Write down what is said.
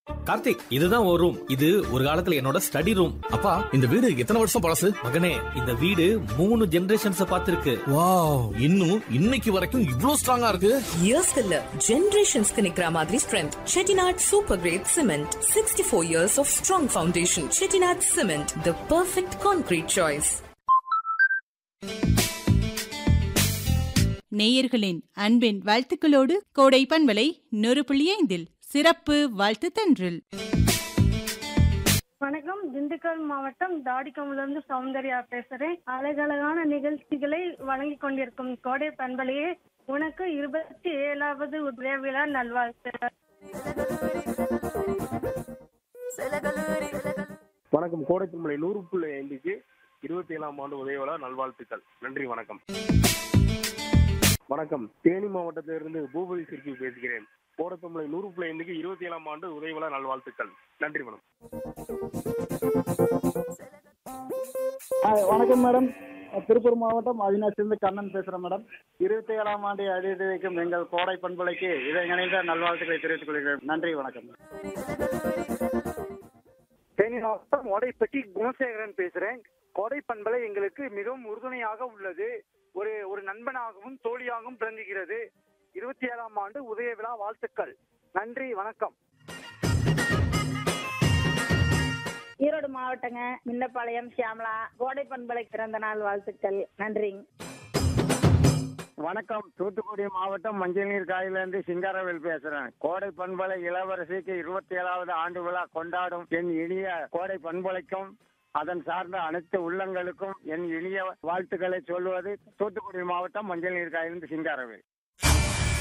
கார்த்திக் இதுதான் ஒரு ரூம் இது ஒரு காலத்துல என்னோட ஸ்டடி ரூம் அப்பா இந்த வீடு எத்தனை வருஷம் பழசு மகனே இந்த வீடு மூணு ஜெனரேஷன்ஸ் பார்த்திருக்கு வாவ் இன்னும் இன்னைக்கு வரைக்கும் இவ்ளோ ஸ்ட்ராங்கா இருக்கு இயர்ஸ் இல்ல ஜெனரேஷன்ஸ்க்கு நிக்கிற மாதிரி strength Chettinad super great cement sixty four years of strong foundation Chettinad cement the perfect concrete choice நேயர்களின் அன்பின் வாழ்த்துக்களோடு கோடை பண்பலை நூறு புள்ளி ஐந்தில் சிறப்பு வாழ்த்து தன்றில் வணக்கம் திண்டுக்கல் மாவட்டம் தாடிக்கம்ல சௌந்தர்யா பேசுறேன் அழகழகான நிகழ்ச்சிகளை வழங்கி கொண்டிருக்கும் கோடை பண்பலையே உனக்கு இருபத்தி ஏழாவது உதய விழா நல்வாழ்த்து வணக்கம் கோடைத்திருமலை நூறு புள்ளி ஐந்துக்கு இருபத்தி ஏழாம் ஆண்டு உதயவிழா நல்வாழ்த்துக்கள் நன்றி வணக்கம் வணக்கம் தேனி மாவட்டத்திலிருந்து பூபதி சிற்பி பேசுகிறேன் கோடைத்திருமலை நூறு புள்ளி ஐந்துக்கு இருபத்தி ஏழாம் ஆண்டு உதயவிழா நல்வாழ்த்துக்கள் நன்றி வணக்கம் ஹாய் வணக்கம் மேடம் திருப்பூர் மாவட்டம் அவினாசிலிருந்து கண்ணன் பேசுகிறேன் மேடம் இருபத்தி ஏழாம் ஆண்டு அடித்து வைக்கும் எங்கள் கோடை பண்பலைக்கு இதை இணைந்த நல்வாழ்த்துக்களை தெரிவித்துக் கொள்கிறேன் நன்றி வணக்கம் தேனி மாவட்டம் ஓடைப்பட்டி குணசேகரன் பேசுறேன் கோடை பண்பலை எங்களுக்கு மிகவும் உறுதுணையாக உள்ளது ஒரு ஒரு நண்பனாகவும் தோழியாகவும் விளங்குகிறது இருபத்தி ஏழாம் ஆண்டு உதய விழா வாழ்த்துக்கள் நன்றி வணக்கம் ஈரோடு மாவட்டங்க மின்னப்பாளையம் சியாமலா கோடை பண்பலை பிறந்த நாள் வாழ்த்துக்கள் நன்றிங்க வணக்கம் தூத்துக்குடி மாவட்டம் மஞ்சள் நீர் காயிலிருந்து சிங்காரவேல் பேசுறேன் கோடை பண்பலை இளவரசிக்கு இருபத்தி ஏழாவது ஆண்டு விழா கொண்டாடும் என் இனிய கோடை பண்பலைக்கும் அதன் சார்ந்த அனைத்து உள்ளங்களுக்கும் என் இனிய வாழ்த்துக்களை சொல்வது தூத்துக்குடி மாவட்டம் மஞ்சள் நீர் காயிலிருந்து சிங்காரவேல்